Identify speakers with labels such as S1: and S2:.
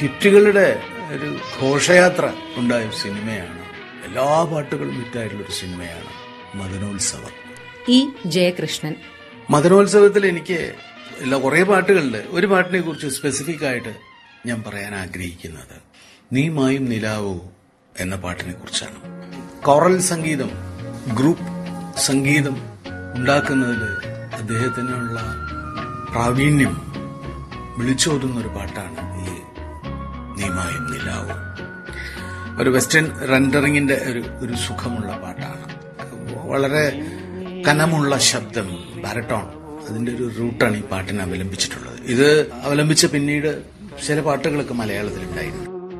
S1: ഹിറ്റുകളുടെ ഒരു ഘോഷയാത്ര ഉണ്ടായ ഒരു സിനിമയാണ് എല്ലാ പാട്ടുകളും ഹിറ്റായിട്ടുള്ള ഒരു സിനിമയാണ് മദനോത്സവം
S2: ഇ ജയകൃഷ്ണൻ
S1: മദനോത്സവത്തിൽ എനിക്ക് എല്ലാ കുറേ പാട്ടുകളുണ്ട് ഒരു പാട്ടിനെ കുറിച്ച് സ്പെസിഫിക് ആയിട്ട് ഞാൻ പറയാൻ ആഗ്രഹിക്കുന്നത് നീ മായും നിലാവോ എന്ന പാട്ടിനെ കുറിച്ചാണ് കോറൽ സംഗീതം ഗ്രൂപ്പ് സംഗീതം ഉണ്ടാക്കുന്നതിൽ അദ്ദേഹത്തിനുള്ള പ്രാവീണ്യം വിളിച്ചോതുന്ന ഒരു പാട്ടാണ് ഈ നീ മായും നിലാവോ ഒരു വെസ്റ്റേൺ റെൻഡറിങ്ങിന്റെ ഒരു ഒരു സുഖമുള്ള പാട്ടാണ് വളരെ കനമുള്ള ശബ്ദം ബാരട്ടോൺ അതിന്റെ ഒരു റൂട്ടാണ് ഈ പാട്ടിനെ അവലംബിച്ചിട്ടുള്ളത് ഇത് അവലംബിച്ച പിന്നീട് ചില പാട്ടുകളൊക്കെ മലയാളത്തിലുണ്ടായിരുന്നു